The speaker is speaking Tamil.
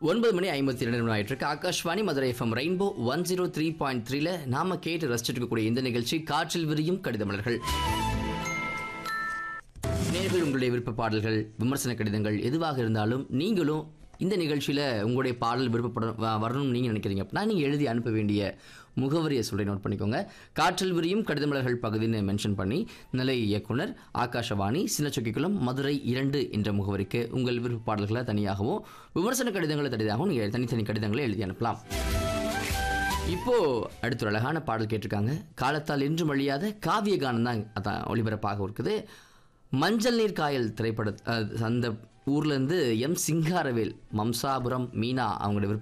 ஒன்பது மணி ஐம்பத்தி ரெண்டு நிமிடம் ஆயிட்டு இருக்கு Akashvani Madurai FM rainbow one zero three point த்ரீல நாம கேட்டு ரசிச்சுட்டு இருக்கக்கூடிய இந்த நிகழ்ச்சி காற்றில் விரியும் கடிதமலர்கள் நேர்கள் உங்களுடைய விருப்ப பாடல்கள் விமர்சன கடிதங்கள் எதுவாக இருந்தாலும் நீங்களும் இந்த நிகழ்ச்சியில் உங்களுடைய பாடல் விருப்பப்பட வ- வரணும்னு நீங்கள் நினைக்கிறீங்க அப்படின்னா நீங்கள் எழுதி அனுப்ப வேண்டிய முகவரியை சொல்லி நோட் பண்ணிக்கோங்க காற்றில் விரியும் கடிதமலர்கள் பகுதின்னு மென்ஷன் பண்ணி நிலை இயக்குனர் ஆகாஷவாணி சின்னச்சொக்கிக்குளம் மதுரை இரண்டு என்ற முகவரிக்கு உங்கள் விருப்ப பாடல்களை தனியாகவும் விமர்சன கடிதங்களை தனியாகவும் நீங்கள் தனித்தனி கடிதங்களை எழுதி அனுப்பலாம் இப்போ அடுத்த ஒரு அழகான பாடல் கேட்டிருக்காங்க காலத்தால் என்றும் அழியாத காவிய கானம் தான் அதான் ஒளிபரப்பாக இருக்குது மஞ்சள் நீர் காயல் திரைப்பட அஹ், அந்த ஊர்லேருந்து எம் சிங்காரவேல் மம்சாபுரம் மீனா அவங்களோட விருப்ப